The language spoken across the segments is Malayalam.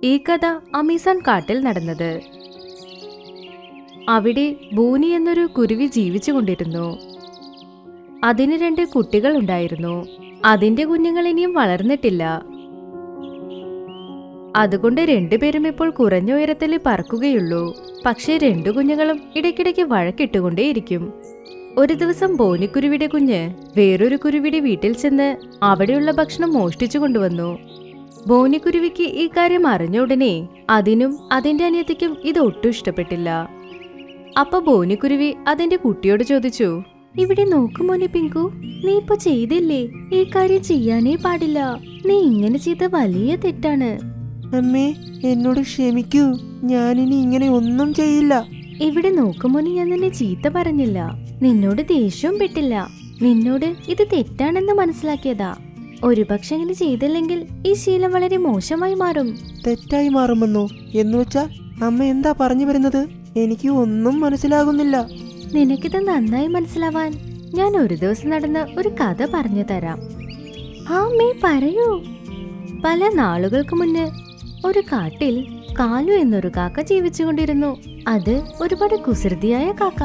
ഈ കഥ അമേസാൻ കാട്ടിൽ നടന്നത് അവിടെ ബൂനി എന്നൊരു കുരുവി ജീവിച്ചുകൊണ്ടിരുന്നു അതിന് രണ്ട് കുട്ടികൾ ഉണ്ടായിരുന്നു അതിന്റെ കുഞ്ഞുങ്ങൾ ഇനിയും വളർന്നിട്ടില്ല അതുകൊണ്ട് രണ്ടുപേരും ഇപ്പോൾ കുറഞ്ഞ ഉയരത്തിൽ പറക്കുകയുള്ളൂ പക്ഷേ രണ്ടു കുഞ്ഞുങ്ങളും ഇടയ്ക്കിടയ്ക്ക് വഴക്കിട്ടുകൊണ്ടേയിരിക്കും ഒരു ദിവസം ബോനിക്കുരുവിയുടെ കുഞ്ഞ് വേറൊരു കുരുവിയുടെ വീട്ടിൽ ചെന്ന് അവിടെയുള്ള ഭക്ഷണം മോഷ്ടിച്ചു കൊണ്ടുവന്നു ബോനിക്കുരുവിക്ക് ഈ കാര്യം അറിഞ്ഞ ഉടനെ അതിനും അതിന്റെ അനിയത്തിക്കും ഇത് ഒട്ടും ഇഷ്ടപ്പെട്ടില്ല അപ്പൊ ബോനിക്കുരുവി അതിന്റെ കുട്ടിയോട് ചോദിച്ചു ഇവിടെ നോക്കു മോനെ പിങ്കു നീ ഇപ്പൊ ചെയ്തില്ലേ ഈ കാര്യം ചെയ്യാനേ പാടില്ല നീ ഇങ്ങനെ ചെയ്ത വലിയ തെറ്റാണ് അമ്മേ എന്നോട് ക്ഷമിക്കൂ ഞാനിനി ഇങ്ങനെ ഒന്നും ചെയ്യില്ല ഇവിടെ നോക്കുമോന് ഞാൻ നിന്നെ ചീത്ത പറഞ്ഞില്ല നിന്നോട് ദേഷ്യവും പെട്ടില്ല നിന്നോട് ഇത് തെറ്റാണെന്ന് മനസ്സിലാക്കിയതാ ഒരുപക്ഷെ അങ്ങനെ ചെയ്തില്ലെങ്കിൽ ഈ ശീലം വളരെ മോശമായി മാറും തെറ്റായി മാറുമെന്നോ എന്ന് വെച്ചാൽ അമ്മ എന്താ പറഞ്ഞു വരുന്നത് എനിക്ക് ഒന്നും മനസ്സിലാകുന്നില്ല നിനക്കിത് നന്നായി മനസ്സിലാവാൻ ഞാൻ ഒരു ദിവസം നടന്ന ഒരു കഥ പറഞ്ഞു തരാം ആ മേ പറയൂ പല നാളുകൾക്ക് മുന്നേ ഒരു കാട്ടിൽ കാലു എന്നൊരു കാക്ക ജീവിച്ചുകൊണ്ടിരുന്നു അത് ഒരുപാട് കുസൃതിയായ കാക്ക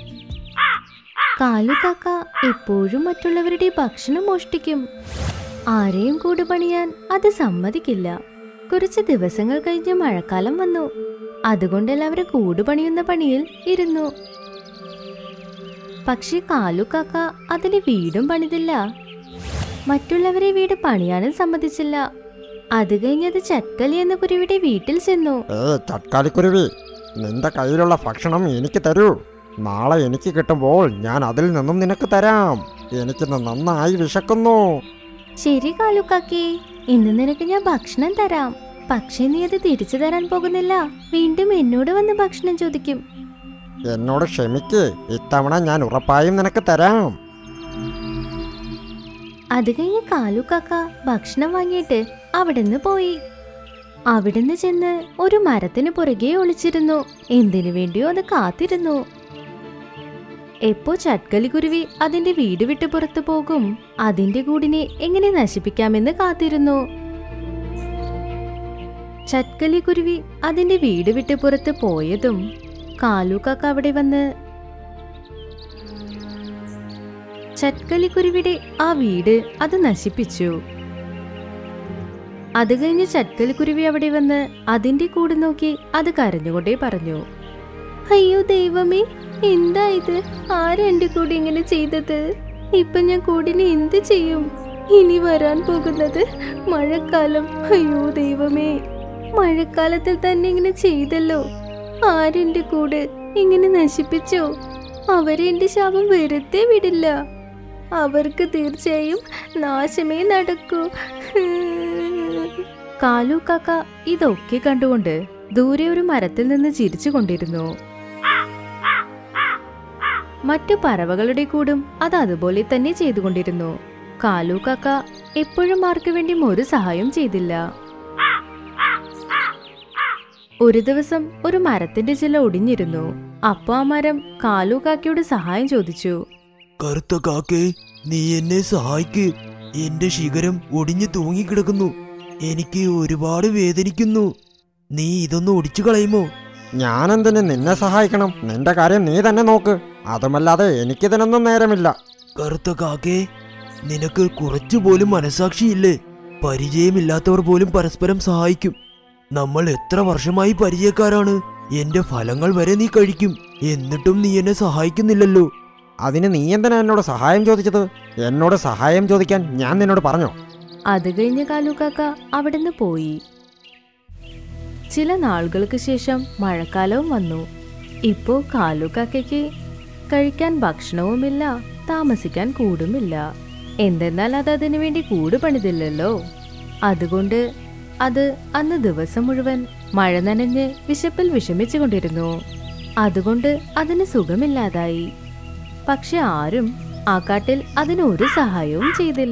കാലു കാക്ക എപ്പോഴും മറ്റുള്ളവരുടെ ഭക്ഷണം മോഷ്ടിക്കും ആരെയും കൂട് പണിയാൻ അത് സമ്മതിക്കില്ല കുറച്ച് ദിവസങ്ങൾ കഴിഞ്ഞ് മഴക്കാലം വന്നു അതുകൊണ്ട് എല്ലാവരും കൂട് പണിയുന്ന പണിയിൽ ഇരുന്നു പക്ഷെ കാലുക്കാക്ക അതിന് വീടും പണിതില്ല മറ്റുള്ളവരെ വീട് പണിയാനും സമ്മതിച്ചില്ല അത് കഴിഞ്ഞത് ചക്കലി എന്ന കുരുവിയുടെ വീട്ടിൽ ചെന്നു ഏ ചട്കാലിക്കുരുവി നിന്റെ കയ്യിലുള്ള ഭക്ഷണം എനിക്ക് തരൂ നാളെ എനിക്ക് കിട്ടുമ്പോൾ ഞാൻ അതിൽ നിന്നും നിനക്ക് തരാം എനിക്കിന്ന് നന്നായി വിശക്കുന്നു ശരി കാലുക്കാക്കി ഇന്ന് നിനക്ക് ഞാൻ ഭക്ഷണം തരാം പക്ഷെ നീ അത് തിരിച്ചു തരാൻ പോകുന്നില്ല വീണ്ടും എന്നോട് വന്ന് ഭക്ഷണം ചോദിക്കും എന്നോട് ക്ഷമിക്ക് ഇത്തവണ ഞാൻ ഉറപ്പായും നിനക്ക് തരാം അത് കഴിഞ്ഞ് കാലുക്കാക്ക ഭക്ഷണം വാങ്ങിയിട്ട് അവിടുന്ന് പോയി അവിടുന്ന് ചെന്ന് ഒരു മരത്തിന് പുറകെ ഒളിച്ചിരുന്നു എന്തിനു വേണ്ടിയോ അത് കാത്തിരുന്നു എപ്പോ ചട്കലിക്കുരുവി അതിന്റെ വീട് വിട്ട് പുറത്തു പോകും അതിന്റെ കൂടിനെ എങ്ങനെ നശിപ്പിക്കാമെന്ന് കാത്തിരുന്നു ചട്കലിക്കുരുവി അതിന്റെ വീട് വിട്ട് പുറത്ത് പോയതും കാലുക്കാക്ക അവിടെ വന്ന് ചട്കലിക്കുരുവിയുടെ ആ വീട് അത് നശിപ്പിച്ചു അത് കഴിഞ്ഞ് ചട്കലിക്കുരുവി അവിടെ വന്ന് അതിന്റെ കൂട് നോക്കി അത് കരഞ്ഞുകൊണ്ടേ പറഞ്ഞു അയ്യോ ദൈവമേ എന്താ ഇത് ആരാ എന്റെ കൂടെ ഇങ്ങനെ ചെയ്തത് ഇപ്പൊ ഞാൻ കൂടിന് എന്ത് ചെയ്യും ഇനി വരാൻ പോകുന്നത് മഴക്കാലം അയ്യോ ദൈവമേ മഴക്കാലത്തിൽ തന്നെ ഇങ്ങനെ ചെയ്തല്ലോ ആരെന്റെ കൂട് ഇങ്ങനെ നശിപ്പിച്ചോ അവരെ എന്റെ ശാപം വെറുതെ വിടില്ല അവർക്ക് തീർച്ചയായും നാശമേ നടക്കൂ കാലു കാക്ക ഇതൊക്കെ കണ്ടുകൊണ്ട് ദൂരെ ഒരു മരത്തിൽ നിന്ന് ചിരിച്ചു കൊണ്ടിരുന്നു മറ്റു പറവകളുടെ കൂടും അത് അതുപോലെ തന്നെ ചെയ്തുകൊണ്ടിരുന്നു കാലു കാക്ക എപ്പോഴും ആർക്കു വേണ്ടിയും ഒരു സഹായം ചെയ്തില്ല ഒരു ദിവസം ഒരു മരത്തിന്റെ ചില ഒടിഞ്ഞിരുന്നു അപ്പൊ ആ മരം കാലു കാക്കയോട് സഹായം ചോദിച്ചു കറുത്ത കാക്കേ നീ എന്നെ സഹായിക്ക് എന്റെ ശിഖരം ഒടിഞ്ഞു തൂങ്ങിക്കിടക്കുന്നു എനിക്ക് ഒരുപാട് വേദനിക്കുന്നു നീ ഇതൊന്ന് ഒടിച്ചു കളയുമോ ഞാനെന്തിന് നിന്നെ സഹായിക്കണം നിന്റെ കാര്യം നീ തന്നെ നോക്ക് അതുമല്ലാതെ എനിക്കിതിനൊന്നും നേരമില്ല കറുത്ത കാക്കേ നിനക്ക് കുറച്ചുപോലും മനസാക്ഷിയില്ലേ പരിചയമില്ലാത്തവർ പോലും പരസ്പരം സഹായിക്കും നമ്മൾ എത്ര വർഷമായി പരിചയക്കാരാണ് എന്റെ ഫലങ്ങൾ വരെ നീ കഴിക്കും എന്നിട്ടും നീ എന്നെ സഹായിക്കുന്നില്ലല്ലോ അതിന് നീ എന്തിനാ എന്നോട് സഹായം ചോദിച്ചത് എന്നോട് സഹായം ചോദിക്കാൻ ഞാൻ നിന്നോട് പറഞ്ഞോ അത് കഴിഞ്ഞ് കാലുകാക്ക അവിടുന്ന് പോയി ചില നാളുകൾക്ക് ശേഷം മഴക്കാലവും വന്നു ഇപ്പോ കാലുകാക്കയ്ക്ക് കഴിക്കാൻ ഭക്ഷണവുമില്ല താമസിക്കാൻ കൂടുമില്ല എന്തെന്നാൽ അത് അതിനു വേണ്ടി കൂട് പണിതില്ലല്ലോ അതുകൊണ്ട് അത് അന്ന് ദിവസം മുഴുവൻ മഴ നനഞ്ഞ് വിശപ്പിൽ വിഷമിച്ചുകൊണ്ടിരുന്നു അതുകൊണ്ട് അതിന് സുഖമില്ലാതായി പക്ഷെ ആരും ആ കാട്ടിൽ അതിന് ഒരു സഹായവും ചെയ്തില്ല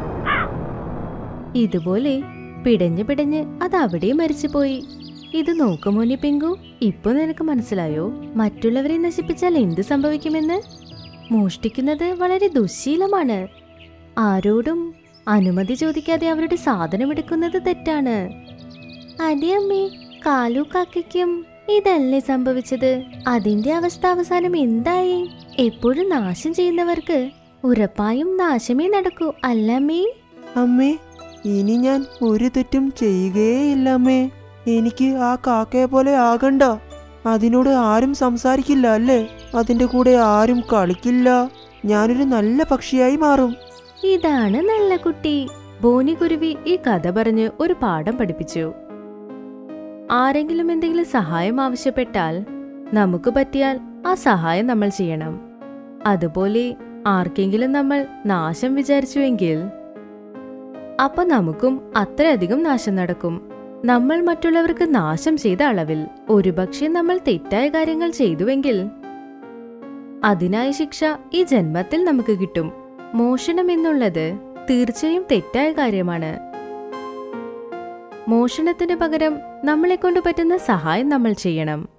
ഇതുപോലെ പിടഞ്ഞ് പിടഞ്ഞ് അത് അവിടെ മരിച്ചുപോയി ഇത് നോക്കുമോനി പിങ്കു ഇപ്പൊ നിനക്ക് മനസ്സിലായോ മറ്റുള്ളവരെ നശിപ്പിച്ചാൽ എന്ത് സംഭവിക്കുമെന്ന് മോഷ്ടിക്കുന്നത് വളരെ ദുശ്ശീലമാണ് ആരോടും അനുമതി ചോദിക്കാതെ അവരുടെ സാധനം എടുക്കുന്നത് തെറ്റാണ് അതെ അമ്മേ കാലു കാക്കയ്ക്കും ഇതല്ലേ സംഭവിച്ചത് അതിന്റെ അവസ്ഥ അവസാനം എന്തായി എപ്പോഴും നാശം ചെയ്യുന്നവർക്ക് ഉറപ്പായും നാശമേ നടക്കൂ അല്ലമ്മേ അമ്മേ ഇനി ഞാൻ ഒരു തെറ്റും ചെയ്യുകയേയില്ല അമ്മേ എനിക്ക് ആ കാക്കയെ പോലെ ആകണ്ട അതിനോട് ആരും സംസാരിക്കില്ല അല്ലേ അതിന്റെ കൂടെ ആരും കളിക്കില്ല ഞാനൊരു നല്ല പക്ഷിയായി മാറും ഇതാണ് നല്ല കുട്ടി ബോനികുരുവി ഈ കഥ പറഞ്ഞ് ഒരു പാഠം പഠിപ്പിച്ചു ആരെങ്കിലും എന്തെങ്കിലും സഹായം ആവശ്യപ്പെട്ടാൽ നമുക്ക് പറ്റിയാൽ ആ സഹായം നമ്മൾ ചെയ്യണം അതുപോലെ ആർക്കെങ്കിലും നമ്മൾ നാശം വിചാരിച്ചുവെങ്കിൽ അപ്പൊ നമുക്കും അത്രയധികം നാശം നടക്കും നമ്മൾ മറ്റുള്ളവർക്ക് നാശം ചെയ്ത അളവിൽ ഒരുപക്ഷെ നമ്മൾ തെറ്റായ കാര്യങ്ങൾ ചെയ്തുവെങ്കിൽ അതിനായ ശിക്ഷ ഈ ജന്മത്തിൽ നമുക്ക് കിട്ടും മോഷണം എന്നുള്ളത് തീർച്ചയായും തെറ്റായ കാര്യമാണ് മോഷണത്തിന് പകരം നമ്മളെ കൊണ്ട് പറ്റുന്ന സഹായം നമ്മൾ ചെയ്യണം